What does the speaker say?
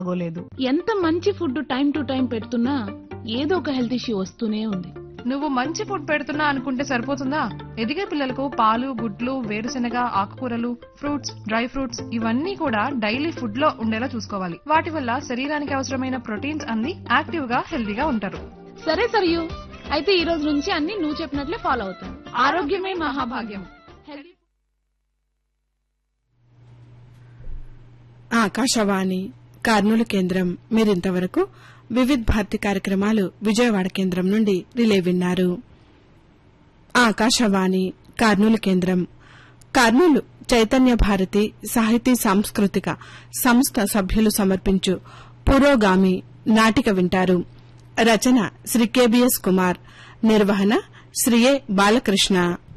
బాగోలేదు ఎంత మంచి ఫుడ్ టైం టు టైం పెడుతున్నా ఏదో ఒక హెల్త్ ఇష్యూ వస్తూనే ఉంది నువ్వు మంచి ఫుడ్ పెడుతున్నా అనుకుంటే సరిపోతుందా ఎదిగే పిల్లలకు పాలు గుడ్లు వేరుశెనగ ఆకుకూరలు ఫ్రూట్స్ డ్రై ఫ్రూట్స్ ఇవన్నీ కూడా డైలీ ఫుడ్ లో ఉండేలా చూసుకోవాలి వాటి వల్ల శరీరానికి అవసరమైన ప్రోటీన్స్ అన్ని యాక్టివ్ గా హెల్దీగా ఉంటారు సరే సరియు అయితే ఈ రోజు నుంచి అన్ని నువ్వు చెప్పినట్లే ఫాలో అవుతాను ఆరోగ్యమే మహాభాగ్యం హెల్దీ ఆకాశవాణి కర్నూలు కేంద్రం మీరింతవరకు వివిధ్ భారతి కార్యక్రమాలు విజయవాడ కేంద్రం నుండి రిలే విన్నారు ఆకాశవాణి కర్నూలు కేంద్రం కర్నూలు చైతన్య భారతి సాహితీ సాంస్కృతిక సంస్థ సభ్యులు సమర్పించు పురోగామి నాటిక వింటారు రచన శ్రీ కెబిఎస్ కుమార్ నిర్వహణ శ్రీ ఏ బాలకృష్ణ